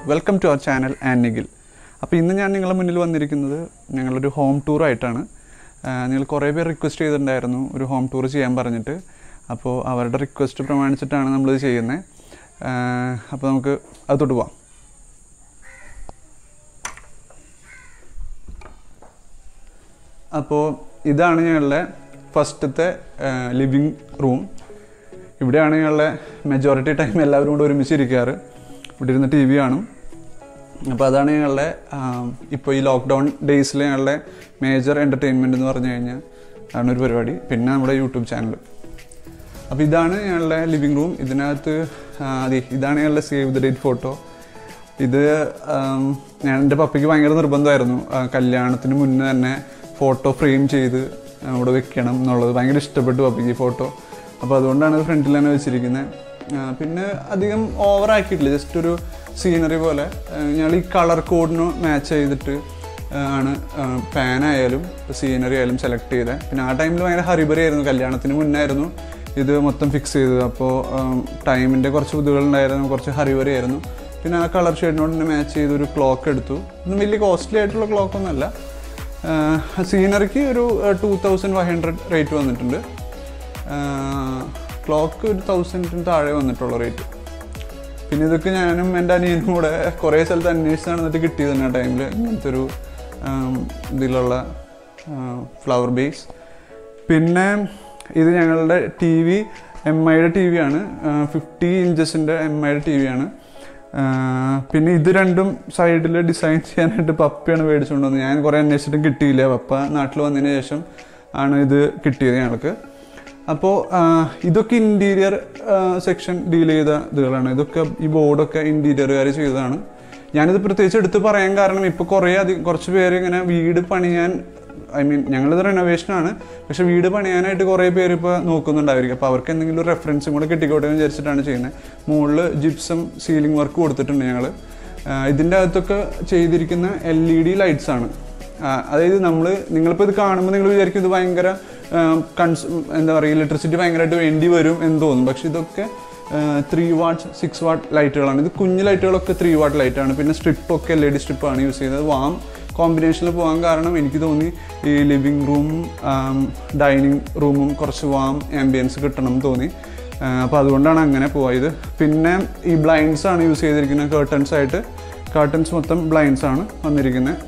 Welcome to our channel and Nikhil അപ്പോൾ ഇന്ന് ഞാൻ നിങ്ങളുടെ മുന്നിൽ വന്നിരിക്കുന്നത് ഞങ്ങളൊരു ഹോം ടൂർ ആയിട്ടാണ് ആഹ് നിങ്ങൾ കുറേ പേർ റിക്വസ്റ്റ് ചെയ്തിട്ടുണ്ടായിരുന്നു ഒരു ഹോം ടൂർ ചെയ്യാൻ പറഞ്ഞിട്ട് അപ്പോൾ അവരുടെ റിക്വസ്റ്റ് പ്രമാണിച്ചിട്ടാണ് നമ്മളിത് ചെയ്യുന്നത് അപ്പോൾ നമുക്ക് അകത്തോട്ട് പോവാം അപ്പോൾ ഇതാണ് ഞങ്ങളുടെ ഫസ്റ്റത്തെ ലിവിങ് റൂം ഇവിടെയാണ് ഞങ്ങളുടെ മെജോറിറ്റി ടൈം എല്ലാവരും കൂടെ ഒരുമിച്ച് ഇരിക്കാറ് ഇവിടെ ഇരുന്ന് ടി വി കാണും അപ്പോൾ അതാണ് ഞങ്ങളുടെ ഇപ്പോൾ ഈ ലോക്ക്ഡൗൺ ഡേയ്സിൽ ഞങ്ങളുടെ മേജർ എൻ്റർടൈൻമെൻറ്റ് എന്ന് പറഞ്ഞു കഴിഞ്ഞാൽ ആണ് ഒരു പരിപാടി പിന്നെ നമ്മുടെ യൂട്യൂബ് ചാനൽ അപ്പോൾ ഇതാണ് ഞങ്ങളുടെ ലിവിങ് റൂം ഇതിനകത്ത് ആ, അതെ ഇതാണ് ഞങ്ങളുടെ സേവ് ദ ഡേറ്റ് ഫോട്ടോ ഇത് ആം, ഞാൻ എൻ്റെ പപ്പയ്ക്ക് ഭയങ്കര നിർബന്ധമായിരുന്നു ആ, കല്യാണത്തിന് മുന്നേ തന്നെ ഫോട്ടോ ഫ്രെയിം ചെയ്ത് അവിടെ വെക്കണം എന്നുള്ളത് ഭയങ്കര ഇഷ്ടപ്പെട്ടു പപ്പയ്ക്ക് ഈ ഫോട്ടോ അപ്പോൾ അതുകൊണ്ടാണ് ഇത് ഫ്രണ്ടിൽ തന്നെ വെച്ചിരിക്കുന്നത് പിന്നെ അധികം ഓവർ ആക്കിയിട്ടില്ല ജസ്റ്റ് ഒരു സീനറി പോലെ ഞങ്ങൾ ഈ കളർ കോഡിന് മാച്ച് ചെയ്തിട്ട് ആ, ആണ് പാൻ ആയാലും സീനറി ആയാലും സെലക്ട് ചെയ്തത് പിന്നെ ആ ടൈമിൽ ഭയങ്കര ഹറിബറി ആയിരുന്നു കല്യാണത്തിന് മുന്നായിരുന്നു ഇത് മൊത്തം ഫിക്സ് ചെയ്തത് അപ്പോൾ ടൈമിൻ്റെ കുറച്ച് ബുദ്ധിമുട്ടുണ്ടായിരുന്നു കുറച്ച് ഹറിബറി ആയിരുന്നു പിന്നെ ആ കളർ ഷെയ്ഡിനോട് തന്നെ മാച്ച് ചെയ്ത് ഒരു ക്ലോക്ക് എടുത്തു ഒന്നും വലിയ കോസ്റ്റ്ലി ആയിട്ടുള്ള ക്ലോക്ക് ഒന്നുമല്ല സീനറിക്ക് ഒരു two thousand five hundred rate വന്നിട്ടുണ്ട് ക്ലോക്ക് ഒരു തൗസൻഡിന് താഴെ വന്നിട്ടുള്ള റേറ്റ് പിന്നെ ഇതൊക്കെ ഞാനും എൻ്റെ അനിയനും കൂടെ കുറേ സ്ഥലത്ത് അന്വേഷിച്ചാണ് എന്നിട്ട് കിട്ടിയത് തന്നെ ആ ടൈമിൽ ഇങ്ങനത്തെ ഒരു ആം, ഇതിലുള്ള ഫ്ലവർ ബേസ് പിന്നെ ഇത് ഞങ്ങളുടെ ടി വി എം ഐയുടെ ടി വി ആണ് ഫിഫ്റ്റി ഇഞ്ചസിൻ്റെ എം ഐയുടെ ടി വി ആണ് പിന്നെ ഇത് രണ്ടും സൈഡിൽ ഡിസൈൻ ചെയ്യാനായിട്ട് പപ്പയാണ് മേടിച്ചുകൊണ്ട് വന്നത് ഞാൻ കുറേ അന്വേഷിച്ചിട്ടും കിട്ടിയില്ല പപ്പ നാട്ടിൽ വന്നതിന് ശേഷം ആണ് ഇത് കിട്ടിയത് ഞങ്ങൾക്ക് അപ്പോൾ ഇതൊക്കെ ഇൻറ്റീരിയർ സെക്ഷൻ ഡീൽ ചെയ്ത ഇതുകളാണ് ഇതൊക്കെ ഈ ബോർഡൊക്കെ ഇൻറ്റീരിയറുകാർ ചെയ്തതാണ് ഞാനിത് പ്രത്യേകിച്ച് എടുത്ത് പറയാൻ കാരണം ഇപ്പോൾ കുറേ അധികം കുറച്ച് പേര് ഇങ്ങനെ വീട് പണിയാൻ ഐ മീൻ ഞങ്ങളിത് റെനോവേഷനാണ് പക്ഷെ വീട് പണിയാനായിട്ട് കുറേ പേര് ഇപ്പോൾ നോക്കുന്നുണ്ടായിരിക്കും അപ്പോൾ അവർക്ക് എന്തെങ്കിലും ഒരു റെഫറൻസും കൂടെ കിട്ടിക്കോട്ടെ എന്ന് വിചാരിച്ചിട്ടാണ് ചെയ്യുന്നത് മുകളിൽ ജിപ്സം സീലിംഗ് വർക്ക് കൊടുത്തിട്ടുണ്ട് ഞങ്ങൾ ഇതിൻ്റെ അകത്തൊക്കെ ചെയ്തിരിക്കുന്ന എൽ ഇ ഡി ലൈറ്റ്സ് ആണ് ആ, അതായത് നമ്മൾ നിങ്ങളിപ്പോൾ ഇത് കാണുമ്പോൾ നിങ്ങൾ വിചാരിക്കും ഇത് ഭയങ്കര കൺസ് എന്താ പറയുക ഇലക്ട്രിസിറ്റി ഭയങ്കരമായിട്ട് വേണ്ടി വരും എന്ന് തോന്നും പക്ഷെ ഇതൊക്കെ ത്രീ വാട്ട് സിക്സ് വാട്ട് ലൈറ്റുകളാണ് ഇത് കുഞ്ഞു ലൈറ്റുകളൊക്കെ ത്രീ വാട്ട് ലൈറ്റാണ് പിന്നെ സ്ട്രിപ്പൊക്കെ എൽ ഇ ഡി സ്ട്രിപ്പാണ് യൂസ് ചെയ്യുന്നത് വാം കോമ്പിനേഷനിൽ പോകാൻ കാരണം എനിക്ക് തോന്നി ഈ ലിവിങ് റൂമും ഡൈനിങ് റൂമും കുറച്ച് വാം ആംബിയൻസ് കിട്ടണം എന്ന് തോന്നി അപ്പോൾ അതുകൊണ്ടാണ് അങ്ങനെ പോയത് പിന്നെ ഈ ബ്ലൈൻഡ്സ് ആണ് യൂസ് ചെയ്തിരിക്കുന്നത് കേർട്ടൻസ് ആയിട്ട് കേർട്ടൻസ് മൊത്തം ബ്ലൈൻഡ്സ് ആണ് വന്നിരിക്കുന്നത്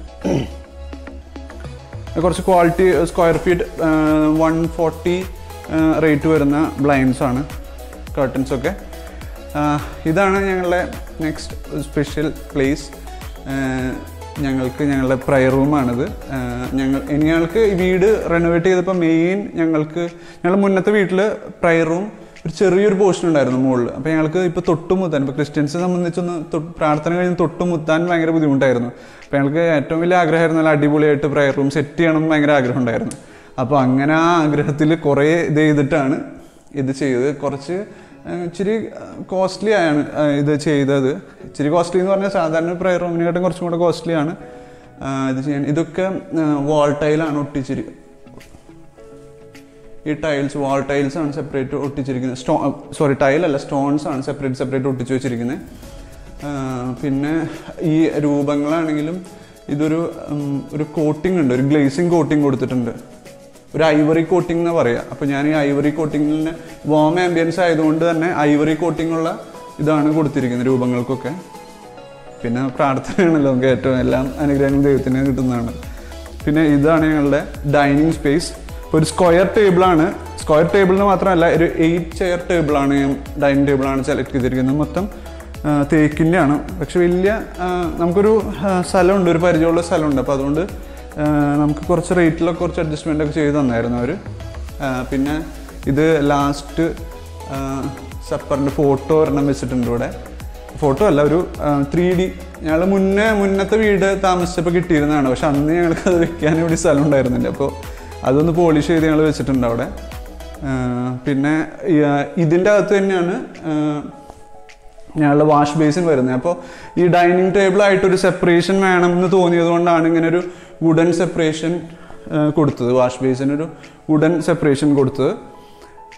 കുറച്ച് quality square feet one forty rate വരുന്ന ബ്ലൈൻഡ്സ് ആണ് കർട്ടൻസ് ഒക്കെ ആഹ് ഇതാണ് ഞങ്ങളുടെ നെക്സ്റ്റ് സ്പെഷ്യൽ പ്ലേസ് ഞങ്ങൾക്ക് ഞങ്ങളുടെ പ്രയർ റൂമാണിത് ആഹ് ഞങ്ങൾ ഇനി ഞങ്ങൾക്ക് ഈ വീട് റെനോവേറ്റ് ചെയ്തപ്പോൾ മെയിൻ ഞങ്ങൾക്ക് ഞങ്ങളുടെ മുന്നത്തെ വീട്ടിൽ പ്രയർ റൂം ഒരു ചെറിയൊരു പോർഷൻ ഉണ്ടായിരുന്നു മുകളിൽ അപ്പോൾ ഞങ്ങൾക്ക് ഇപ്പോൾ തൊട്ടുമുത്താൻ ഇപ്പോൾ ക്രിസ്ത്യൻസിനെ സംബന്ധിച്ചൊന്ന് തൊ- പ്രാർത്ഥന കഴിഞ്ഞ് തൊട്ടുമുത്താൻ ഭയങ്കര ബുദ്ധിമുട്ടായിരുന്നു അപ്പോൾ ഞങ്ങൾക്ക് ഏറ്റവും വലിയ ആഗ്രഹമായിരുന്നു നല്ല അടിപൊളിയായിട്ട് പ്രയർ റൂം സെറ്റ് ചെയ്യണം എന്ന് ഭയങ്കര ആഗ്രഹം ഉണ്ടായിരുന്നു അപ്പോൾ അങ്ങനെ ആ ആഗ്രഹത്തിൽ കുറേ ഇത് ചെയ്തിട്ടാണ് ഇത് ചെയ്തത് കുറച്ച് ആ, ഇച്ചിരി കോസ്റ്റ്ലി ആണ് ആ, ഇത് ചെയ്തത് ഇച്ചിരി കോസ്റ്റ്ലി എന്ന് പറഞ്ഞാൽ സാധാരണ പ്രയർ റൂമിനെക്കാട്ടും കുറച്ചും കൂടെ കോസ്റ്റ്ലി ആണ് ആ, ഇത് ചെയ്യാൻ ഇതൊക്കെ വാൾ ടൈലാണ് ഒട്ടിച്ചിരി ഈ ടൈൽസ് വാൾ ടൈൽസ് ആണ് സെപ്പറേറ്റ് ഒട്ടിച്ചിരിക്കുന്നത് സ്റ്റോ സോറി ടൈലല്ല സ്റ്റോൺസ് ആണ് സെപ്പറേറ്റ് സെപ്പറേറ്റ് ഒട്ടിച്ച് വെച്ചിരിക്കുന്നത് പിന്നെ ഈ രൂപങ്ങളാണെങ്കിലും ഇതൊരു ഉം, ഒരു കോട്ടിംഗ് ഉണ്ട് ഒരു ഗ്ലേസിങ് കോട്ടിംഗ് കൊടുത്തിട്ടുണ്ട് ഒരു ഐവറി കോട്ടിംഗ് എന്ന് പറയാം അപ്പോൾ ഞാൻ ഈ ഐവറി കോട്ടിങ്ങിന് വോം ആംബിയൻസ് ആയതുകൊണ്ട് തന്നെ ഐവറി കോട്ടിംഗ് ഉള്ള ഇതാണ് കൊടുത്തിരിക്കുന്നത് രൂപങ്ങൾക്കൊക്കെ പിന്നെ പ്രാർത്ഥനയാണല്ലോ നമുക്ക് ഏറ്റവും എല്ലാം അനുഗ്രഹങ്ങൾ ദൈവത്തിന് കിട്ടുന്നതാണ് പിന്നെ ഇതാണ് ഞങ്ങളുടെ ഡൈനിങ് സ്പേസ് ഇപ്പോൾ ഒരു സ്ക്വയർ ടേബിളാണ് സ്ക്വയർ ടേബിളിന് മാത്രമല്ല ഒരു എയ്റ്റ് ചെയർ ടേബിളാണ് ഞാൻ ഡൈനിങ് ടേബിളാണ് സെലക്ട് ചെയ്തിരിക്കുന്നത് മൊത്തം ആ, തേക്കിൻ്റെ ആണ് പക്ഷെ വലിയ ആ, നമുക്കൊരു ആ, സ്ഥലമുണ്ട് ഒരു പരിചയമുള്ള സ്ഥലമുണ്ട് അപ്പോൾ അതുകൊണ്ട് ആ, നമുക്ക് കുറച്ച് റേറ്റിലൊക്കെ കുറച്ച് അഡ്ജസ്റ്റ്മെൻ്റ് ഒക്കെ ചെയ്ത് തന്നായിരുന്നു അവർ പിന്നെ ഇത് ലാസ്റ്റ് സപ്പറിൻ്റെ ഫോട്ടോ ഒരെണ്ണം വെച്ചിട്ടുണ്ട് ഇവിടെ ഫോട്ടോ അല്ല ഒരു ത്രീ ഡി ഞങ്ങൾ മുന്നേ മുന്നത്തെ വീട് താമസിച്ചപ്പോൾ കിട്ടിയിരുന്നതാണ് പക്ഷെ അന്ന് ഞങ്ങൾക്ക് അത് വെക്കാൻ ഇവിടെ സ്ഥലം ഉണ്ടായിരുന്നില്ല അപ്പോൾ അതൊന്ന് പോളിഷ് ചെയ്ത് ഞങ്ങൾ വെച്ചിട്ടുണ്ട് അവിടെ ആ, പിന്നെ ഈ, ആ, ഇതിൻ്റെ അകത്ത് തന്നെയാണ് ആ, ഞങ്ങളുടെ വാഷ് ബേസിൻ വരുന്നത് അപ്പോൾ ഈ ഡൈനിങ് ടേബിൾ ആയിട്ടൊരു സെപ്പറേഷൻ വേണം എന്ന് തോന്നിയത് കൊണ്ടാണ് ഇങ്ങനെ ഒരു വുഡൻ സെപ്പറേഷൻ കൊടുത്തത് വാഷ് ബേസിനൊരു വുഡൻ സെപ്പറേഷൻ കൊടുത്തത്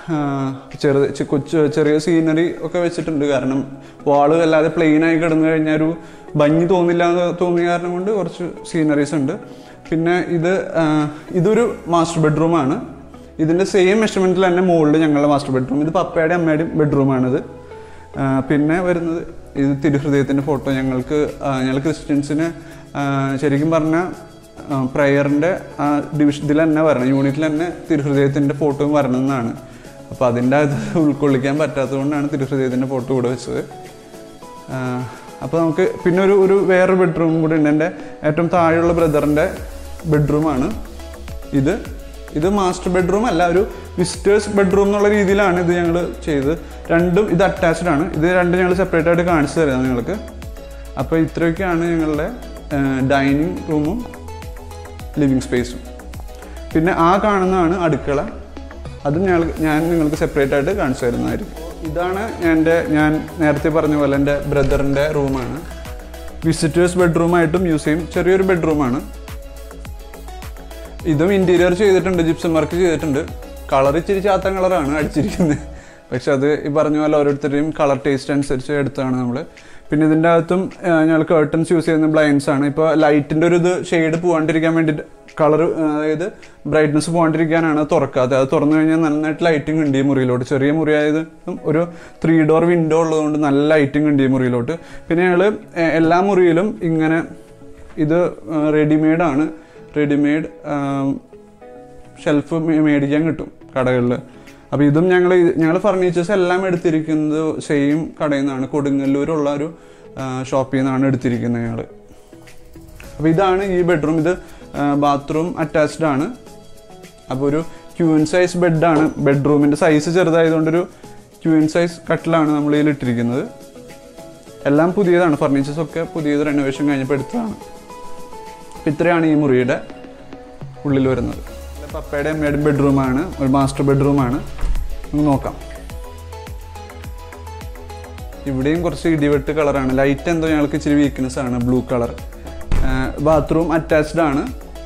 ചെറു ചെ- കൊച്ചു ചെറിയ സീനറി ഒക്കെ വെച്ചിട്ടുണ്ട് കാരണം വാള് അല്ലാതെ പ്ലെയിൻ ആയി കിടന്നു കഴിഞ്ഞാൽ ഒരു ഭംഗി തോന്നില്ല എന്ന് തോന്നിയ കാരണം കൊണ്ട് കുറച്ച് സീനറീസ് ഉണ്ട് പിന്നെ ഇത് ആ, ഇതൊരു മാസ്റ്റർ ബെഡ്റൂമാണ് ഇതിൻ്റെ സെയിം മെഷർമെൻറ്റിൽ തന്നെ മുകളിൽ ഞങ്ങളുടെ മാസ്റ്റർ ബെഡ്റൂം ഇത് പപ്പയുടെയും അമ്മയുടെയും ബെഡ്റൂമാണിത് ആ, പിന്നെ വരുന്നത് ഇത് തിരുഹൃദയത്തിൻ്റെ ഫോട്ടോ ഞങ്ങൾക്ക് ആ, ഞങ്ങൾ ക്രിസ്ത്യൻസിന് ആ, ശരിക്കും പറഞ്ഞാൽ പ്രയറിൻ്റെ ഡിവിഷൻ ഇതിൽ തന്നെ വരണം യൂണിറ്റിൽ തന്നെ തിരുഹൃദയത്തിൻ്റെ ഫോട്ടോയും വരണം എന്നാണ് അപ്പോൾ അതിൻ്റെ അത് ഉൾക്കൊള്ളിക്കാൻ പറ്റാത്തതുകൊണ്ടാണ് തിരുഹൃദയത്തിൻ്റെ ഫോട്ടോ ഇവിടെ വെച്ചത് അപ്പോൾ നമുക്ക് പിന്നെ ഒരു ഒരു വേറൊരു ബെഡ്റൂം കൂടി ഉണ്ട് എൻ്റെ ഏറ്റവും താഴെയുള്ള ബ്രദറിൻ്റെ ബെഡ്റൂമാണ് ഇത് ഇത് മാസ്റ്റർ ബെഡ്റൂം അല്ല ഒരു വിസിറ്റേഴ്സ് ബെഡ്റൂം എന്നുള്ള രീതിയിലാണ് ഇത് ഞങ്ങൾ ചെയ്തത് രണ്ടും ഇത് അറ്റാച്ച്ഡ് ആണ് ഇത് രണ്ടും ഞങ്ങൾ സെപ്പറേറ്റ് ആയിട്ട് കാണിച്ചു തരാം നിങ്ങൾക്ക് അപ്പോൾ ഇത്രയൊക്കെയാണ് ഞങ്ങളുടെ ഡൈനിങ് റൂമും ലിവിങ് സ്പേസും പിന്നെ ആ കാണുന്നതാണ് അടുക്കള അതും ഞങ്ങൾ ഞാൻ നിങ്ങൾക്ക് സെപ്പറേറ്റ് ആയിട്ട് കാണിച്ചു തരുന്നതായിരിക്കും ഇതാണ് എൻ്റെ ഞാൻ നേരത്തെ പറഞ്ഞ പോലെ എൻ്റെ ബ്രദറിൻ്റെ റൂമാണ് വിസിറ്റേഴ്സ് ബെഡ്റൂമായിട്ടും യൂസ് ചെയ്യും ചെറിയൊരു ബെഡ്റൂമാണ് ഇതും ഇന്റീരിയർ ചെയ്തിട്ടുണ്ട് ജിപ്സം വർക്ക് ചെയ്തിട്ടുണ്ട് കളർ ഇച്ചിരി ചാത്തൻ കളറാണ് അടിച്ചിരിക്കുന്നത് പക്ഷെ അത് ഈ പറഞ്ഞ പോലെ ഓരോരുത്തരുടെയും കളർ ടേസ്റ്റ് അനുസരിച്ച് എടുത്താണ് നമ്മൾ പിന്നെ ഇതിൻ്റെ അകത്തും ഞങ്ങൾ കേർട്ടൻസ് യൂസ് ചെയ്യുന്ന ബ്ലൈൻഡ്സ് ആണ് ഇപ്പോൾ ലൈറ്റിൻ്റെ ഒരു ഇത് ഷെയ്ഡ് പോകാണ്ടിരിക്കാൻ വേണ്ടിയിട്ട് കളർ അതായത് ബ്രൈറ്റ്നസ് പോകാണ്ടിരിക്കാനാണ് അത് തുറക്കാത്തത് അത് തുറന്നു കഴിഞ്ഞാൽ നന്നായിട്ട് ലൈറ്റിംഗ് ഉണ്ട് ഈ മുറിയിലോട്ട് ചെറിയ മുറിയായത് ഒരു ത്രീ ഡോർ വിൻഡോ ഉള്ളതുകൊണ്ട് നല്ല ലൈറ്റിംഗ് ഉണ്ട് ഈ മുറിയിലോട്ട് പിന്നെ ഞങ്ങൾ എല്ലാ മുറിയിലും ഇങ്ങനെ ഇത് റെഡിമെയ്ഡ് ആണ് റെഡിമെയ്ഡ് ഷെൽഫ് മേടിക്കാൻ കിട്ടും കടകളിൽ അപ്പോൾ ഇതും ഞങ്ങൾ ഞങ്ങൾ ഫർണിച്ചേഴ്സ് എല്ലാം എടുത്തിരിക്കുന്നത് സെയിം കടയിൽ നിന്നാണ് കൊടുങ്ങല്ലൂരുള്ള ഒരു ഷോപ്പിൽ നിന്നാണ് എടുത്തിരിക്കുന്നത് ഞങ്ങൾ അപ്പോൾ ഇതാണ് ഈ ബെഡ്റൂം ഇത് ബാത്റൂം അറ്റാച്ച്ഡ് ആണ് അപ്പോൾ ഒരു ക്യൂൻ സൈസ് ബെഡാണ് ബെഡ്റൂമിൻ്റെ സൈസ് ചെറുതായതുകൊണ്ടൊരു ക്യൂൻ സൈസ് കട്ടിലാണ് നമ്മൾ ഇതിൽ ഇട്ടിരിക്കുന്നത് എല്ലാം പുതിയതാണ് ഫർണിച്ചേഴ്സ് ഒക്കെ പുതിയത് റെനോവേഷൻ കഴിഞ്ഞപ്പോൾ എടുത്തതാണ് അപ്പം ഇത്രയാണ് ഈ മുറിയുടെ ഉള്ളിൽ വരുന്നത് ഇത് പപ്പയുടെ അമ്മയുടെ ബെഡ്റൂമാണ് ഒരു മാസ്റ്റർ ബെഡ്റൂമാണ് നമുക്ക് നോക്കാം ഇവിടെയും കുറച്ച് ഇടിവെട്ട് കളറാണ് ലൈറ്റ് എന്തോ ഞങ്ങൾക്ക് ഇച്ചിരി വീക്ക്നെസ് ആണ് ബ്ലൂ കളർ ബാത്റൂം അറ്റാച്ച്ഡ് ആണ്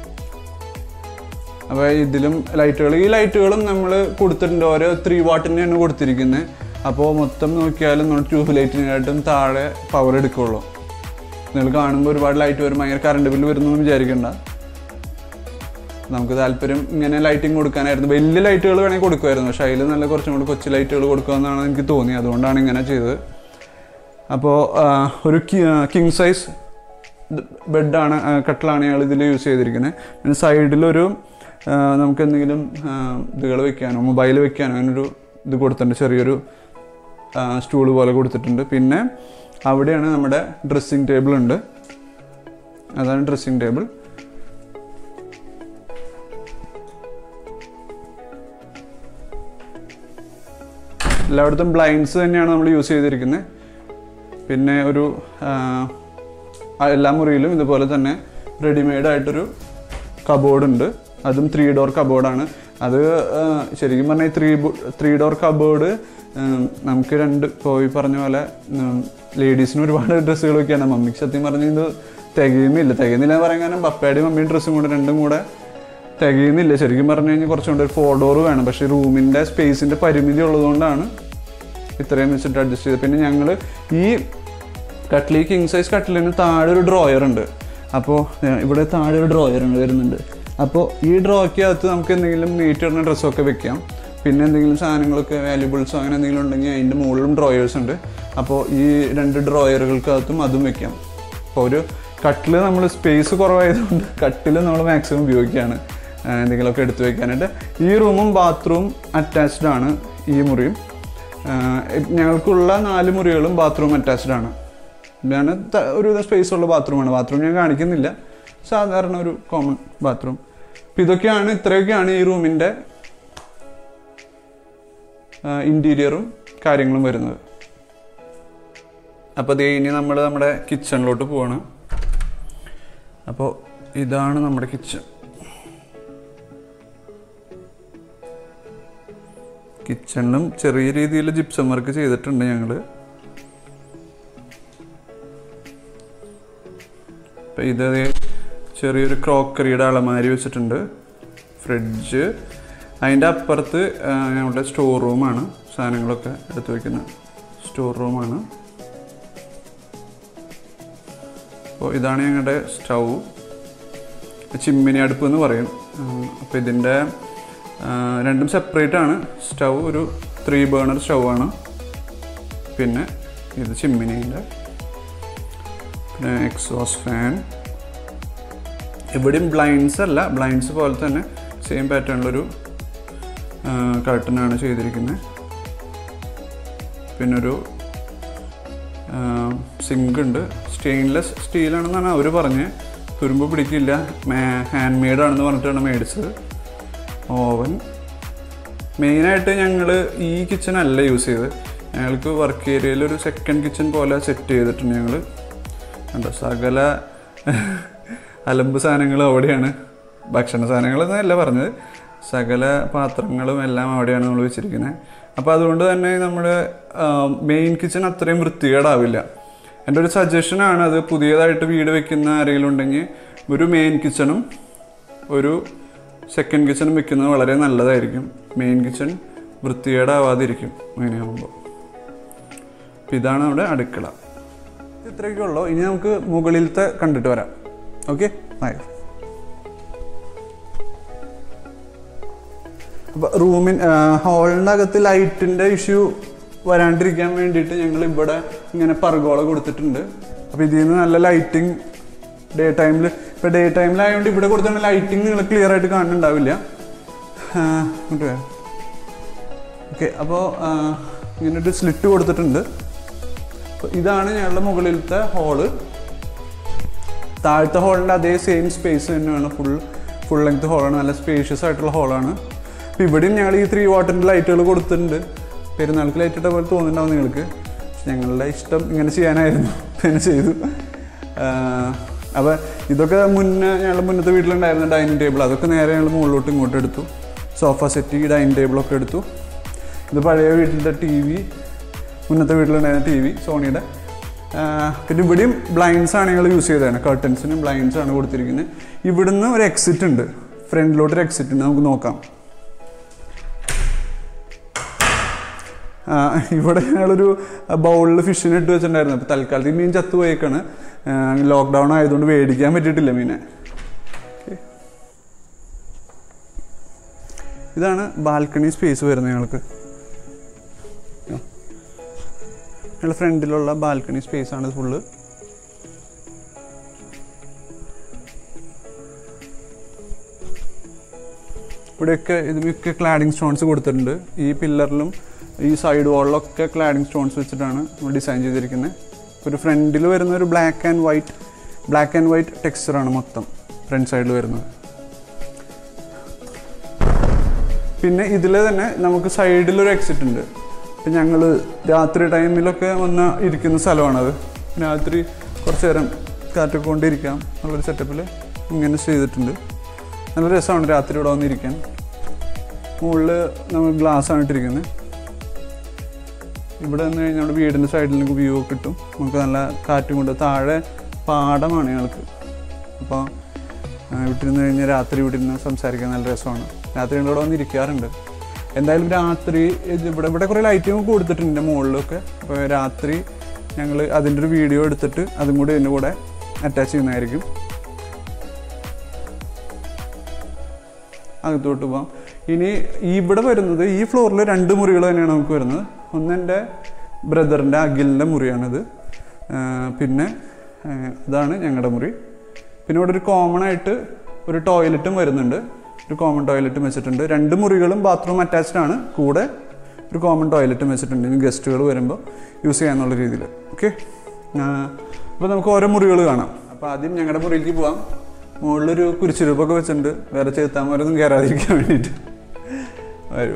അപ്പോൾ ഇതിലും ലൈറ്റുകൾ ഈ ലൈറ്റുകളും നമ്മൾ കൊടുത്തിട്ടുണ്ട് ഓരോ ത്രീ വാട്ടിനാണ് കൊടുത്തിരിക്കുന്നത് അപ്പോൾ മൊത്തം നോക്കിയാലും നമ്മൾ ട്യൂബ് ലൈറ്റിനായിട്ടും താഴെ പവർ എടുക്കുള്ളൂ നിങ്ങൾ കാണുമ്പോൾ ഒരുപാട് ലൈറ്റ് വരും ഭയങ്കര കറണ്ട് ബില്ല് വരുന്നു വിചാരിക്കണ്ട നമുക്ക് താല്പര്യം ഇങ്ങനെ ലൈറ്റിംഗ് കൊടുക്കാനായിരുന്നു വലിയ ലൈറ്റുകൾ വേണമെങ്കിൽ കൊടുക്കുമായിരുന്നു പക്ഷേ അതിൽ നല്ല കുറച്ചും കൂടി കൊച്ചു ലൈറ്റുകൾ കൊടുക്കാമെന്നാണ് എനിക്ക് തോന്നി അതുകൊണ്ടാണ് ഇങ്ങനെ ചെയ്തത് അപ്പോൾ ഒരു കിങ് സൈസ് ബെഡാണ് കട്ടിലാണ് ഞങ്ങൾ ഇതിൽ യൂസ് ചെയ്തിരിക്കുന്നത് പിന്നെ സൈഡിലൊരു ആ, നമുക്ക് എന്തെങ്കിലും ഇതുകൾ വെക്കാനോ മൊബൈൽ വെക്കാനോ അങ്ങനൊരു ഇത് കൊടുത്തിട്ടുണ്ട് ചെറിയൊരു സ്റ്റൂള് പോലെ കൊടുത്തിട്ടുണ്ട് പിന്നെ അവിടെയാണ് നമ്മുടെ ഡ്രസ്സിങ് ടേബിൾ ഉണ്ട് അതാണ് ഡ്രസ്സിങ് ടേബിൾ എല്ലായിടത്തും ബ്ലൈൻഡ്സ് തന്നെയാണ് നമ്മൾ യൂസ് ചെയ്തിരിക്കുന്നത് പിന്നെ ഒരു ആ, ആ എല്ലാ മുറിയിലും ഇതുപോലെ തന്നെ റെഡിമെയ്ഡ് ആയിട്ടൊരു കബോർഡ് ഉണ്ട് അതും ത്രീ ഡോർ കബോർഡാണ് അത് ആ, ശരിക്കും പറഞ്ഞാൽ ത്രീ ത്രീ ഡോർ കബോർഡ് നമുക്ക് രണ്ട് ഇപ്പോൾ ഈ പറഞ്ഞ പോലെ ലേഡീസിന് ഒരുപാട് ഡ്രസ്സുകൾ വെക്കാണ് മമ്മിക്ക് സത്യം പറഞ്ഞ ഇത് തികയുന്നില്ല തികയുന്നില്ല എന്ന് പറയാൻ കാരണം പപ്പയുടെയും മമ്മിയും ഡ്രസ്സും കൂടെ രണ്ടും കൂടെ തികയുന്നില്ല ശരിക്കും പറഞ്ഞു കഴിഞ്ഞാൽ കുറച്ചുകൊണ്ട് ഒരു ഫോർ ഡോർ വേണം പക്ഷേ റൂമിൻ്റെ സ്പേസിൻ്റെ പരിമിതി ഉള്ളതുകൊണ്ടാണ് ഇത്രയും വെച്ചിട്ട് അഡ്ജസ്റ്റ് ചെയ്തത് പിന്നെ ഞങ്ങൾ ഈ കട്ടിൽ ഈ കിങ് സൈസ് കട്ടിലിന് താഴെ ഒരു ഡ്രോയർ ഉണ്ട് അപ്പോൾ ഇവിടെ താഴെ ഒരു ഡ്രോയർ ഉണ്ട് വരുന്നുണ്ട് അപ്പോൾ ഈ ഡ്രോയ്ക്കകത്ത് നമുക്ക് എന്തെങ്കിലും നീറ്റ് ഇടുന്ന ഡ്രസ്സൊക്കെ വെക്കാം പിന്നെ എന്തെങ്കിലും സാധനങ്ങളൊക്കെ വാല്യുബിൾസോ അങ്ങനെ എന്തെങ്കിലും ഉണ്ടെങ്കിൽ അതിൻ്റെ മുകളിലും ഡ്രോയേഴ്സ് ഉണ്ട് അപ്പോൾ ഈ രണ്ട് ഡ്രോയറുകൾക്കകത്തും അതും വെക്കാം അപ്പോൾ ഒരു കട്ടിൽ നമ്മൾ സ്പേസ് കുറവായതുകൊണ്ട് കട്ടിൽ നമ്മൾ മാക്സിമം ഉപയോഗിക്കുകയാണ് ആ, എന്തെങ്കിലുമൊക്കെ എടുത്തു വെക്കാനായിട്ട് ഈ റൂമും ബാത്റൂം അറ്റാച്ച്ഡ് ആണ് ഈ മുറിയും ആ, ഞങ്ങൾക്കുള്ള നാല് മുറികളും ബാത്റൂം അറ്റാച്ച്ഡ് ആണ് ഇതാണ് ത- ഒരു സ്പേസ് ഉള്ള ബാത്റൂമാണ് ബാത്റൂം ഞാൻ കാണിക്കുന്നില്ല സാധാരണ ഒരു കോമൺ ബാത്റൂം അപ്പം ഇതൊക്കെയാണ് ഇത്രയൊക്കെയാണ് ഈ റൂമിൻ്റെ ഇൻറ്റീരിയറും കാര്യങ്ങളും വരുന്നത് അപ്പോൾ ദേ ഇനി നമ്മൾ നമ്മുടെ കിച്ചണിലോട്ട് പോവാണ് അപ്പോൾ ഇതാണ് നമ്മുടെ കിച്ചൺ കിച്ചണിലും ചെറിയ രീതിയിൽ ജിപ്സം വർക്ക് ചെയ്തിട്ടുണ്ട് ഞങ്ങൾ അപ്പം ഇത് ദേ ചെറിയൊരു ക്രോക്കറിയുടെ അളമാരി വെച്ചിട്ടുണ്ട് ഫ്രിഡ്ജ് അതിൻ്റെ അപ്പുറത്ത് ആ, ഞങ്ങളുടെ സ്റ്റോർ റൂമാണ് സാധനങ്ങളൊക്കെ എടുത്തു വയ്ക്കുന്ന സ്റ്റോർ റൂമാണ് അപ്പോൾ ഇതാണ് ഞങ്ങളുടെ സ്റ്റൗ ചിമ്മിനി അടുപ്പ് എന്ന് പറയും അപ്പോൾ ഇതിൻ്റെ ആ, രണ്ടും സെപ്പറേറ്റ് ആണ് സ്റ്റൗ ഒരു ത്രീ ബേണർ സ്റ്റൗ ആണ് പിന്നെ ഇത് ചിമ്മിനീൻ്റെ പിന്നെ എക്സോസ് ഫാൻ ഇവിടെയും ബ്ലൈൻഡ്സ് അല്ല ബ്ലൈൻഡ്സ് പോലെ തന്നെ സെയിം പാറ്റേണിലൊരു കർട്ടനാണ് ചെയ്തിരിക്കുന്നത് പിന്നെ ഒരു സിങ്ക് ഉണ്ട് സ്റ്റെയിൻലെസ് സ്റ്റീലാണെന്നാണ് അവർ പറഞ്ഞത് തുരുമ്പ് പിടിക്കില്ല ഹാൻഡ് മെയ്ഡ് ആണെന്ന് പറഞ്ഞിട്ടാണ് മേടിച്ചത് ഓവൻ മെയിനായിട്ട് ഞങ്ങൾ ഈ കിച്ചൺ അല്ല യൂസ് ചെയ്തത് ഞങ്ങൾക്ക് വർക്ക് ഏരിയയിൽ ഒരു സെക്കൻഡ് കിച്ചൺ പോലെ സെറ്റ് ചെയ്തിട്ടുണ്ട് ഞങ്ങൾ കണ്ടോ സകല അലമ്പ് സാധനങ്ങളും അവിടെയാണ് ഭക്ഷണ സാധനങ്ങൾ എന്നല്ല പറഞ്ഞത് സകല പാത്രങ്ങളും എല്ലാം അവിടെയാണ് നമ്മൾ വെച്ചിരിക്കുന്നത് അപ്പോൾ അതുകൊണ്ട് തന്നെ നമ്മുടെ മെയിൻ കിച്ചൺ അത്രയും വൃത്തികേടാവില്ല എൻ്റെ ഒരു സജഷനാണ് അത് പുതിയതായിട്ട് വീട് വെക്കുന്ന ആരെങ്കിലും ഉണ്ടെങ്കിൽ ഒരു മെയിൻ കിച്ചണും ഒരു സെക്കൻഡ് കിച്ചണും വെക്കുന്നത് വളരെ നല്ലതായിരിക്കും മെയിൻ കിച്ചൺ വൃത്തികേടാവാതിരിക്കും അങ്ങനെയാകുമ്പോൾ അപ്പം ഇതാണ് നമ്മുടെ അടുക്കള ഇത്രയൊക്കെ ഉള്ളൂ ഇനി നമുക്ക് മുകളിലത്തെ കണ്ടിട്ട് വരാം ഓക്കെ ആയി അപ്പോൾ റൂമിൻ ഹാളിൻ്റെ അകത്ത് ലൈറ്റിൻ്റെ ഇഷ്യൂ വരാണ്ടിരിക്കാൻ വേണ്ടിയിട്ട് ഞങ്ങൾ ഇവിടെ ഇങ്ങനെ പർഗോള കൊടുത്തിട്ടുണ്ട് അപ്പോൾ ഇതിൽ നിന്ന് നല്ല ലൈറ്റിംഗ് ഡേ ടൈമിൽ ഇപ്പോൾ ഡേ ടൈമിലായതുകൊണ്ട് ഇവിടെ കൊടുത്തുള്ള ലൈറ്റിംഗ് നിങ്ങൾ ക്ലിയർ ആയിട്ട് കാണുന്നുണ്ടാവില്ല ആ, ഇങ്ങോട്ട് വരാം ഓക്കെ അപ്പോൾ ഇങ്ങനെ ഒരു സ്ലിറ്റ് കൊടുത്തിട്ടുണ്ട് അപ്പോൾ ഇതാണ് ഞങ്ങളുടെ മുകളിലത്തെ ഹോള് താഴത്തെ ഹോളിൻ്റെ അതേ സെയിം സ്പേസ് തന്നെയാണ് ഫുൾ ഫുൾ ലെങ്ത് ഹോളാണ് നല്ല സ്പേഷ്യസ് ആയിട്ടുള്ള ഹോളാണ് അപ്പോൾ ഇവിടെയും ഞങ്ങൾ ഈ ത്രീ വാട്ടറിൻ്റെ ലൈറ്റുകൾ കൊടുത്തിട്ടുണ്ട് പെരുന്നാൾക്ക് ലൈറ്റ് ഇട്ട പോലെ തോന്നുന്നുണ്ടാവും നിങ്ങൾക്ക് പക്ഷെ ഞങ്ങളുടെ ഇഷ്ടം ഇങ്ങനെ ചെയ്യാനായിരുന്നു പിന്നെ ചെയ്തു അപ്പോൾ ഇതൊക്കെ മുന്നേ ഞങ്ങളുടെ മുന്നത്തെ വീട്ടിലുണ്ടായിരുന്ന ഡൈനിങ് ടേബിൾ അതൊക്കെ നേരെ ഞങ്ങൾ മുകളിലോട്ട് ഇങ്ങോട്ട് എടുത്തു സോഫ സെറ്റ് ഡൈനിങ് ടേബിളൊക്കെ എടുത്തു ഇത് പഴയ വീട്ടിലത്തെ ടി വി മുന്നത്തെ വീട്ടിലുണ്ടായിരുന്ന ടി വി സോണിയുടെ ആ, പിന്നെ ഇവിടെയും ബ്ലൈൻഡ്സ് ആണ് ഞങ്ങൾ യൂസ് ചെയ്തതാണ് കർട്ടൻസിനും ബ്ലൈൻഡ്സ് ആണ് കൊടുത്തിരിക്കുന്നത് ഇവിടുന്ന് ഒരു എക്സിറ്റ് ഉണ്ട് ഫ്രണ്ടിലോട്ട് ഒരു എക്സിറ്റ് ഉണ്ട് നമുക്ക് നോക്കാം ആ, ഇവിടെ ഞങ്ങളൊരു ബൗളിൽ ഫിഷിനെ ഇട്ട് വെച്ചിട്ടുണ്ടായിരുന്നു അപ്പോൾ തൽക്കാലത്ത് ഈ മീൻ ചത്തു പോയേക്കാണ് ലോക്ക്ഡൗൺ ആയതുകൊണ്ട് മേടിക്കാൻ പറ്റിയിട്ടില്ല മീനെ Okay. ഇതാണ് ബാൽക്കണി സ്പേസ് വരുന്നത് ഞങ്ങൾക്ക് ഞങ്ങളുടെ ഫ്രണ്ടിലുള്ള ബാൽക്കണി സ്പേസ് ആണ് ഫുള്ള് ഇവിടെയൊക്കെ ഇതിനൊക്കെ ക്ലാഡിങ് സ്റ്റോൺസ് കൊടുത്തിട്ടുണ്ട് ഈ പില്ലറിലും ഈ സൈഡ് വാളിലൊക്കെ ക്ലാഡിങ് സ്റ്റോൺസ് വെച്ചിട്ടാണ് നമ്മൾ ഡിസൈൻ ചെയ്തിരിക്കുന്നത് ഒരു ഫ്രണ്ടിൽ വരുന്ന ഒരു black and white black and white ടെക്സ്ചറാണ് മൊത്തം ഫ്രണ്ട് സൈഡിൽ വരുന്നത് പിന്നെ ഇതിൽ തന്നെ നമുക്ക് സൈഡിലൊരു എക്സിറ്റ് ഉണ്ട് ഇപ്പം ഞങ്ങൾ രാത്രി ടൈമിലൊക്കെ വന്ന് ഇരിക്കുന്ന സ്ഥലമാണത് രാത്രി കുറച്ച് നേരം കാറ്റൊക്കെ കൊണ്ടിരിക്കാം എന്നുള്ളൊരു സെറ്റപ്പിൽ ഇങ്ങനെ ചെയ്തിട്ടുണ്ട് നല്ല രസമാണ് രാത്രി ഇവിടെ വന്നിരിക്കാൻ മുകളിൽ നമ്മൾ ഗ്ലാസ് ആണ് ഇട്ടിരിക്കുന്നത് ഇവിടെ വന്ന് കഴിഞ്ഞാൽ നമ്മുടെ വീടിൻ്റെ സൈഡിൽ നമുക്ക് വ്യൂ ഒക്കെ കിട്ടും നമുക്ക് നല്ല കാറ്റും കൊണ്ട് താഴെ പാടമാണ് ഞങ്ങൾക്ക് അപ്പോൾ വിട്ടിരുന്ന് കഴിഞ്ഞാൽ രാത്രി വിട്ടിരുന്ന് സംസാരിക്കാൻ നല്ല രസമാണ് രാത്രി ഞങ്ങൾ ഇവിടെ വന്ന് ഇരിക്കാറുണ്ട് എന്തായാലും രാത്രി ഇത് ഇവിടെ ഇവിടെ കുറേ ലൈറ്റിംഗ് കൊടുത്തിട്ടുണ്ട് എൻ്റെ മുകളിലൊക്കെ അപ്പോൾ രാത്രി ഞങ്ങൾ അതിൻ്റെ ഒരു വീഡിയോ എടുത്തിട്ട് അതും കൂടി ഇതിൻ്റെ കൂടെ അറ്റാച്ച് ചെയ്യുന്നതായിരിക്കും അകത്തോട്ട് പോവാം ഇനി ഈ ഇവിടെ വരുന്നത് ഈ ഫ്ലോറിൽ രണ്ട് മുറികൾ തന്നെയാണ് നമുക്ക് വരുന്നത് ഒന്ന് എൻ്റെ ബ്രദറിൻ്റെ അഖിലിൻ്റെ മുറിയാണിത് ആ, പിന്നെ ആ, ഇതാണ് ഞങ്ങളുടെ മുറി പിന്നെ ഇവിടെ ഒരു കോമൺ ആയിട്ട് ഒരു ടോയ്ലറ്റും വരുന്നുണ്ട് ഒരു കോമൺ ടോയ്ലറ്റും വെച്ചിട്ടുണ്ട് രണ്ട് മുറികളും ബാത്റൂം അറ്റാച്ച്ഡ് ആണ് കൂടെ ഒരു കോമൺ ടോയ്ലറ്റും വെച്ചിട്ടുണ്ട് ഇനി ഗസ്റ്റുകൾ വരുമ്പോൾ യൂസ് ചെയ്യാന്നുള്ള രീതിയിൽ ഓക്കെ അപ്പോൾ നമുക്ക് ഓരോ മുറികൾ കാണാം അപ്പോൾ ആദ്യം ഞങ്ങളുടെ മുറിയിലേക്ക് പോവാം മുകളിലൊരു കുരിശുരൂപൊക്കെ വെച്ചിട്ടുണ്ട് വേറെ ചേത്താന്മാരൊന്നും കയറാതിരിക്കാൻ വേണ്ടിയിട്ട് വരൂ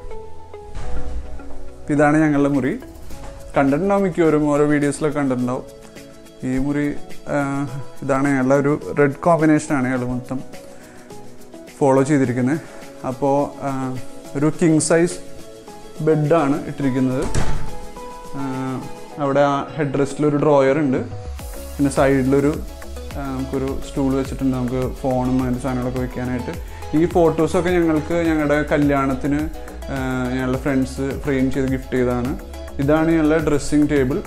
ഇപ്പം ഇതാണ് ഞങ്ങളുടെ മുറി കണ്ടിട്ടുണ്ടാവും മിക്കവരും ഓരോ വീഡിയോസിലൊക്കെ കണ്ടിട്ടുണ്ടാവും ഈ മുറി ആ, ഇതാണ് ഞങ്ങളുടെ ഒരു റെഡ് കോമ്പിനേഷനാണ് ഞങ്ങൾ മൊത്തം ഫോളോ ചെയ്തിരിക്കുന്നത് അപ്പോൾ ആ, ഒരു കിങ് സൈസ് ബെഡാണ് ഇട്ടിരിക്കുന്നത് ആ, അവിടെ ആ ഹെഡ് റെസ്റ്റിലൊരു ഡ്രോയർ ഉണ്ട് പിന്നെ സൈഡിലൊരു ആ, നമുക്കൊരു സ്റ്റൂൾ വെച്ചിട്ടുണ്ട് നമുക്ക് ഫോണും അതിൻ്റെ സാധനങ്ങളൊക്കെ വെക്കാനായിട്ട് ഈ ഫോട്ടോസൊക്കെ ഞങ്ങൾക്ക് ഞങ്ങളുടെ കല്യാണത്തിന് ആ, ഞങ്ങളുടെ ഫ്രണ്ട്സ് ഫ്രെയിം ചെയ്ത് ഗിഫ്റ്റ് ചെയ്തതാണ് ഇതാണ് ഞങ്ങളുടെ ഡ്രസ്സിങ് ടേബിൾ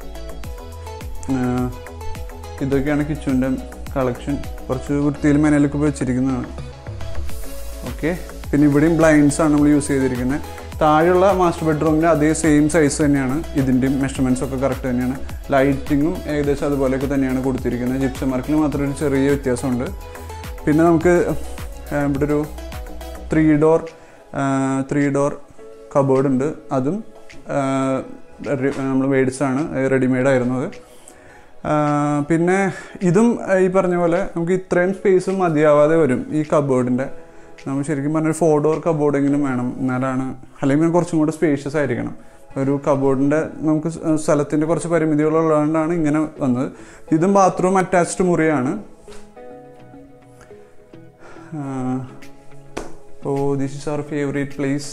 ഇതൊക്കെയാണ് കിച്ചുവിൻ്റെ കളക്ഷൻ കുറച്ച് വൃത്തിയിൽ മെനലൊക്കെ വെച്ചിരിക്കുന്നതാണ് ഓക്കെ പിന്നെ ഇവിടെയും ബ്ലൈൻഡ്സ് ആണ് നമ്മൾ യൂസ് ചെയ്തിരിക്കുന്നത് താഴെയുള്ള മാസ്റ്റർ ബെഡ്റൂമിൻ്റെ അതേ സെയിം സൈസ് തന്നെയാണ് ഇതിൻ്റെയും മെഷർമെൻറ്റ്സ് ഒക്കെ കറക്റ്റ് തന്നെയാണ് ലൈറ്റിങ്ങും ഏകദേശം അതുപോലെയൊക്കെ തന്നെയാണ് കൊടുത്തിരിക്കുന്നത് ജിപ്സം മാർക്കിൽ മാത്രം ഒരു ചെറിയ വ്യത്യാസമുണ്ട് പിന്നെ നമുക്ക് ആ, ഇവിടെ ഒരു three door three door cupboard ഉണ്ട് അതും നമ്മൾ മേടിച്ചാണ് റെഡിമെയ്ഡ് ആയിരുന്നു അത് ആ, പിന്നെ ഇതും ആ, ഈ പറഞ്ഞ പോലെ നമുക്ക് ഇത്രയും സ്പേസും മതിയാവാതെ വരും ഈ കബോർഡിൻ്റെ നമ്മൾ ശരിക്കും പറഞ്ഞ ഫോർ ഡോർ കബോർഡെങ്കിലും വേണം എന്നാലാണ് അല്ലെങ്കിൽ കുറച്ചും കൂടെ സ്പേഷ്യസ് ആയിരിക്കണം ഒരു കബോർഡിൻ്റെ നമുക്ക് സ് സ്ഥലത്തിൻ്റെ കുറച്ച് പരിമിതികളുള്ളതുകൊണ്ടാണ് ഇങ്ങനെ വന്നത് ഇതും ബാത്റൂം അറ്റാച്ച്ഡ് മുറിയാണ് oh this is our favourite place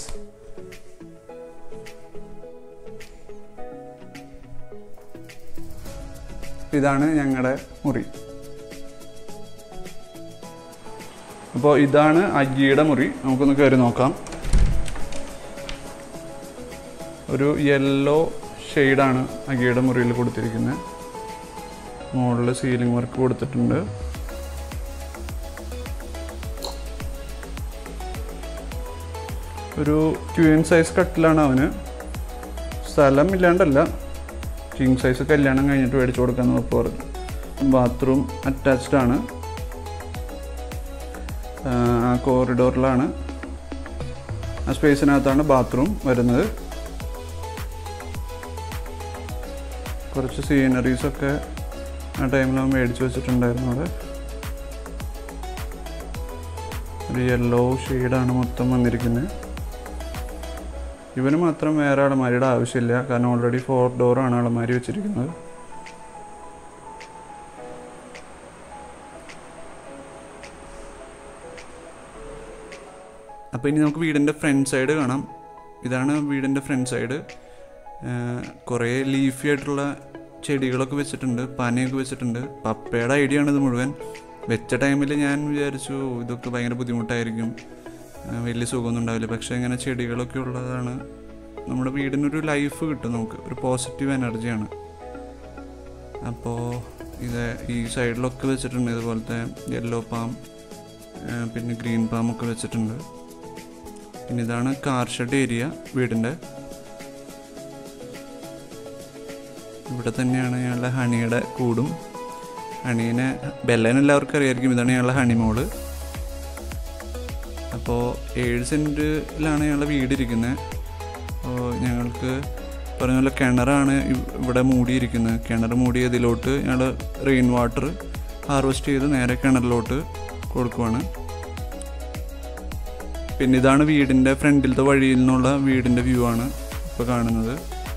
ഇതാണ് ഞങ്ങളുടെ മുറി അപ്പോൾ ഇതാണ് അജിയുടെ മുറി നമുക്കൊന്ന് കയറി നോക്കാം ഒരു യെല്ലോ ഷെയ്ഡാണ് അഗിയുടെ മുറിയിൽ കൊടുത്തിരിക്കുന്നത് മുകളിൽ സീലിംഗ് വർക്ക് കൊടുത്തിട്ടുണ്ട് ഒരു ക്യൂൻ സൈസ് കട്ടിലാണ് അവന് സ്ഥലം ഇല്ലാണ്ടല്ല കിങ് സൈസ് കല്യാണം കഴിഞ്ഞിട്ട് മേടിച്ചു കൊടുക്കാന്ന് ഉറപ്പ് പറഞ്ഞു ബാത്റൂം അറ്റാച്ച്ഡ് ആണ് ആ കോറിഡോറിലാണ് ആ സ്പേസിനകത്താണ് ബാത്റൂം വരുന്നത് കുറച്ച് സീനറീസൊക്കെ ആ ടൈമിൽ അവൻ മേടിച്ച് വെച്ചിട്ടുണ്ടായിരുന്നു അവിടെ ഒരു യെല്ലോ ഷെയ്ഡാണ് മൊത്തം വന്നിരിക്കുന്നത് ഇവന് മാത്രം വേറെ അളമാരിയുടെ ആവശ്യമില്ല കാരണം ഓൾറെഡി ഫോർ ഡോറാണ് അളമാരി വെച്ചിരിക്കുന്നത് അപ്പോൾ ഇനി നമുക്ക് വീടിൻ്റെ ഫ്രണ്ട് സൈഡ് കാണാം ഇതാണ് വീടിൻ്റെ ഫ്രണ്ട് സൈഡ് കുറേ ലീഫി ആയിട്ടുള്ള ചെടികളൊക്കെ വെച്ചിട്ടുണ്ട് പനയൊക്കെ വെച്ചിട്ടുണ്ട് പപ്പയുടെ ഐഡിയ ആണ് ഇത് മുഴുവൻ വെച്ച ടൈമിൽ ഞാൻ വിചാരിച്ചു ഇതൊക്കെ ഭയങ്കര ബുദ്ധിമുട്ടായിരിക്കും ആ, വലിയ സുഖമൊന്നും ഉണ്ടാവില്ല പക്ഷേ ഇങ്ങനെ ചെടികളൊക്കെ ഉള്ളതാണ് നമ്മുടെ വീടിനൊരു ലൈഫ് കിട്ടും നമുക്ക് ഒരു പോസിറ്റീവ് എനർജിയാണ് അപ്പോൾ ഇത് ഈ സൈഡിലൊക്കെ വെച്ചിട്ടുണ്ട് ഇതുപോലത്തെ യെല്ലോ പാം പിന്നെ ഗ്രീൻ പാം ഒക്കെ വെച്ചിട്ടുണ്ട് പിന്നെ ഇതാണ് കാർ ഷെഡ് ഏരിയ വീടിൻ്റെ ഇവിടെ തന്നെയാണ് ഞങ്ങളുടെ ഹണിയുടെ കൂടും ഹണീനെ ബെല്ലൻ എല്ലാവർക്കും അറിയായിരിക്കും ഇതാണ് ഞങ്ങളുടെ ഹണിമോള് അപ്പോൾ ഏഴ് സെൻറ്റിലാണ് ഞങ്ങളുടെ വീട് ഇരിക്കുന്നത് അപ്പോൾ ഞങ്ങൾക്ക് പറഞ്ഞ പോലെ കിണറാണ് ഇവ്- ഇവിടെ മൂടിയിരിക്കുന്നത് കിണർ മൂടി ഇതിലോട്ട് ഞങ്ങൾ റെയിൻ വാട്ടർ ഹാർവെസ്റ്റ് ചെയ്ത് നേരെ കിണറിലോട്ട് കൊടുക്കുവാണ് പിന്നെ ഇതാണ് വീടിൻ്റെ ഫ്രണ്ടിലത്തെ വഴിയിൽ നിന്നുള്ള വീടിൻ്റെ വ്യൂ ആണ് ഇപ്പോൾ കാണുന്നത്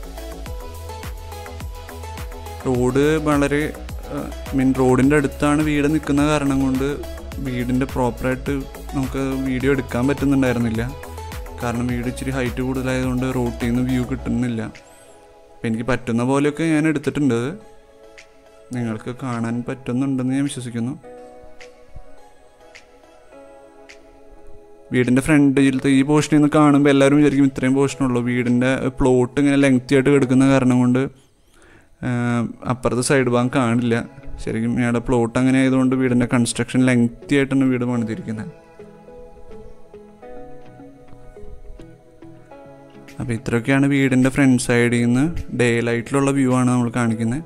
റോഡ് വളരെ മീൻ റോഡിൻ്റെ അടുത്താണ് വീട് നിൽക്കുന്ന കാരണം കൊണ്ട് വീടിൻ്റെ പ്രോപ്പറായിട്ട് നമുക്ക് വീഡിയോ എടുക്കാൻ പറ്റുന്നുണ്ടായിരുന്നില്ല കാരണം വീട് ഇച്ചിരി ഹൈറ്റ് കൂടുതലായതുകൊണ്ട് റോട്ടിൽ നിന്ന് വ്യൂ കിട്ടുന്നില്ല അപ്പം എനിക്ക് പറ്റുന്ന പോലെയൊക്കെ ഞാൻ എടുത്തിട്ടുണ്ട് അത്. നിങ്ങൾക്ക് കാണാൻ പറ്റുന്നുണ്ടെന്ന് ഞാൻ വിശ്വസിക്കുന്നു വീടിൻ്റെ ഫ്രണ്ടിലത്തെ ഈ പോർഷനിൽ നിന്ന് കാണുമ്പോൾ എല്ലാവരും വിചാരിക്കും ഇത്രയും പോർഷനുള്ളൂ വീടിൻ്റെ പ്ലോട്ട് ഇങ്ങനെ ലെങ്തി ആയിട്ട് കിടക്കുന്ന കാരണം കൊണ്ട് ആഹ്, അപ്പുറത്തെ സൈഡ് ഭാഗം കാണില്ല ശരിക്കും ഞങ്ങളുടെ പ്ലോട്ട് അങ്ങനെ ആയതുകൊണ്ട് വീടിൻ്റെ കൺസ്ട്രക്ഷൻ ലെങ്തി ആയിട്ടാണ് വീട് പണിതിരിക്കുന്നത് അപ്പോൾ ഇത്രയൊക്കെയാണ് വീടിൻ്റെ ഫ്രണ്ട് സൈഡിൽ നിന്ന് ഡേ ലൈറ്റിലുള്ള വ്യൂ ആണ് നമ്മൾ കാണിക്കുന്നത്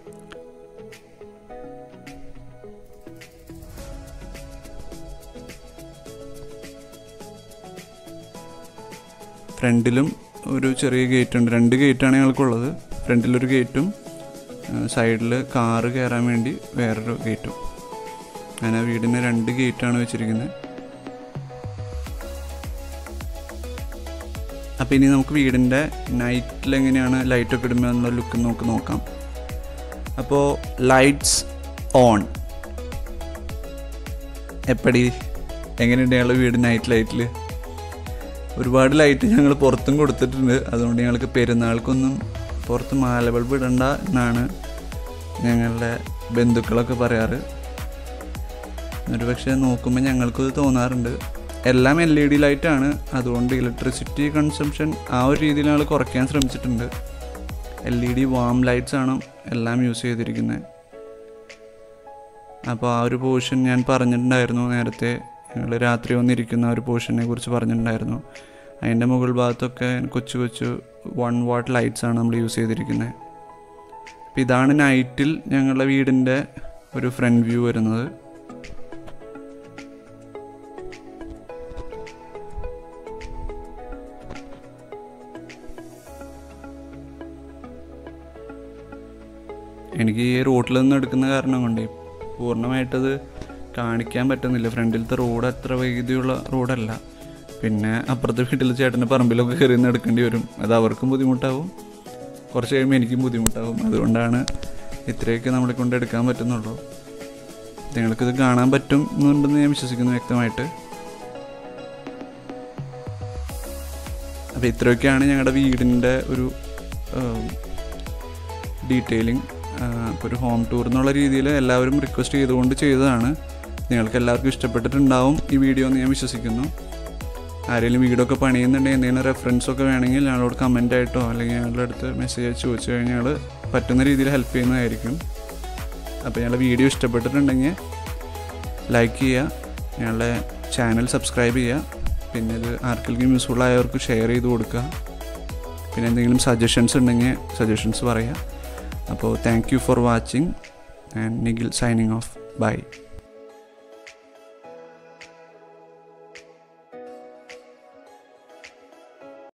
ഫ്രണ്ടിലും ഒരു ചെറിയ ഗേറ്റ് ഉണ്ട് രണ്ട് ഗേറ്റാണ് ഞങ്ങൾക്കുള്ളത് ഫ്രണ്ടിലൊരു ഗേറ്റും സൈഡിൽ കാറ് കയറാൻ വേണ്ടി വേറൊരു ഗേറ്റും അങ്ങനെ വീടിന് രണ്ട് ഗേറ്റാണ് വെച്ചിരിക്കുന്നത് അപ്പോൾ ഇനി നമുക്ക് വീടിൻ്റെ നൈറ്റിൽ എങ്ങനെയാണ് ലൈറ്റൊക്കെ ഇടുമ്പോൾ എന്നുള്ള ലുക്ക് നമുക്ക് നോക്കാം അപ്പോൾ ലൈറ്റ്സ് ഓൺ എപ്പടി എങ്ങനെയുണ്ട് ഞങ്ങൾ വീട് നൈറ്റ് ലൈറ്റിൽ ഒരുപാട് ലൈറ്റ് ഞങ്ങൾ പുറത്തും കൊടുത്തിട്ടുണ്ട് അതുകൊണ്ട് ഞങ്ങൾക്ക് പെരുന്നാൾക്കൊന്നും പുറത്ത് മാല ബൾബ് ഇടണ്ട എന്നാണ് ഞങ്ങളുടെ ബന്ധുക്കളൊക്കെ പറയാറ് ഒരു പക്ഷേ നോക്കുമ്പോൾ ഞങ്ങൾക്കത് തോന്നാറുണ്ട് എല്ലാം എൽ ഇ ഡി ലൈറ്റാണ് അതുകൊണ്ട് ഇലക്ട്രിസിറ്റി കൺസംഷൻ ആ ഒരു രീതിയിൽ ഞങ്ങൾ കുറയ്ക്കാൻ ശ്രമിച്ചിട്ടുണ്ട് L E D warm lights ആണ് എല്ലാം യൂസ് ചെയ്തിരിക്കുന്നത് അപ്പോൾ ആ ഒരു പോർഷൻ ഞാൻ പറഞ്ഞിട്ടുണ്ടായിരുന്നു നേരത്തെ ഞങ്ങൾ രാത്രി വന്നിരിക്കുന്ന ഒരു പോർഷനെ കുറിച്ച് പറഞ്ഞിട്ടുണ്ടായിരുന്നു അതിൻ്റെ മുകൾ ഭാഗത്തൊക്കെ കൊച്ചു കൊച്ചു വൺ വാട്ട് ലൈറ്റ്സ് ആണ് നമ്മൾ യൂസ് ചെയ്തിരിക്കുന്നത് അപ്പോൾ ഇതാണ് നൈറ്റിൽ ഞങ്ങളുടെ വീടിൻ്റെ ഒരു ഫ്രണ്ട് വ്യൂ വരുന്നത് എനിക്ക് ഈ റോട്ടിൽ നിന്ന് എടുക്കുന്ന കാരണം കൊണ്ട് പൂർണ്ണമായിട്ടത് കാണിക്കാൻ പറ്റുന്നില്ല ഫ്രണ്ടിലത്തെ റോഡ് അത്ര വൈദ്യുതിയുള്ള റോഡല്ല പിന്നെ അപ്പുറത്തെ വീട്ടിൽ ചേട്ടൻ്റെ പറമ്പിലൊക്കെ കയറി നിന്ന് എടുക്കേണ്ടി വരും അത് അവർക്കും ബുദ്ധിമുട്ടാവും കുറച്ച് കഴിയുമ്പോൾ എനിക്കും ബുദ്ധിമുട്ടാവും അതുകൊണ്ടാണ് ഇത്രയൊക്കെ നമ്മളെ കൊണ്ട് എടുക്കാൻ പറ്റുന്നുള്ളൂ നിങ്ങൾക്കിത് കാണാൻ പറ്റും എന്നുണ്ടെന്ന് ഞാൻ വിശ്വസിക്കുന്നു വ്യക്തമായിട്ട് അപ്പോൾ ഇത്രയൊക്കെയാണ് ഞങ്ങളുടെ വീടിൻ്റെ ഒരു ഡീറ്റെയിലിംഗ് ഇപ്പോൾ ഒരു ഹോം ടൂർ എന്നുള്ള രീതിയിൽ എല്ലാവരും റിക്വസ്റ്റ് ചെയ്തുകൊണ്ട് ചെയ്തതാണ് നിങ്ങൾക്ക് എല്ലാവർക്കും ഇഷ്ടപ്പെട്ടിട്ടുണ്ടാവും ഈ വീഡിയോ എന്ന് ഞാൻ വിശ്വസിക്കുന്നു ആരെങ്കിലും വീടൊക്കെ പണിയുന്നുണ്ടെങ്കിൽ എന്തെങ്കിലും റെഫറൻസ് ഒക്കെ വേണമെങ്കിൽ ഞങ്ങളോട് കമൻ്റ് ആയിട്ടോ അല്ലെങ്കിൽ ഞങ്ങളുടെ അടുത്ത് മെസ്സേജ് അയച്ച് ചോദിച്ചു കഴിഞ്ഞാൽ ഞങ്ങൾ പറ്റുന്ന രീതിയിൽ ഹെൽപ്പ് ചെയ്യുന്നതായിരിക്കും അപ്പോൾ ഞങ്ങളുടെ വീഡിയോ ഇഷ്ടപ്പെട്ടിട്ടുണ്ടെങ്കിൽ ലൈക്ക് ചെയ്യുക ഞങ്ങളുടെ ചാനൽ സബ്സ്ക്രൈബ് ചെയ്യുക പിന്നെ ഇത് ആർക്കെങ്കിലും യൂസ്ഫുൾ ആയവർക്ക് ഷെയർ ചെയ്ത് കൊടുക്കുക പിന്നെ എന്തെങ്കിലും സജഷൻസ് ഉണ്ടെങ്കിൽ സജഷൻസ് പറയുക അപ്പോൾ thank you for watching and Nikhil signing off by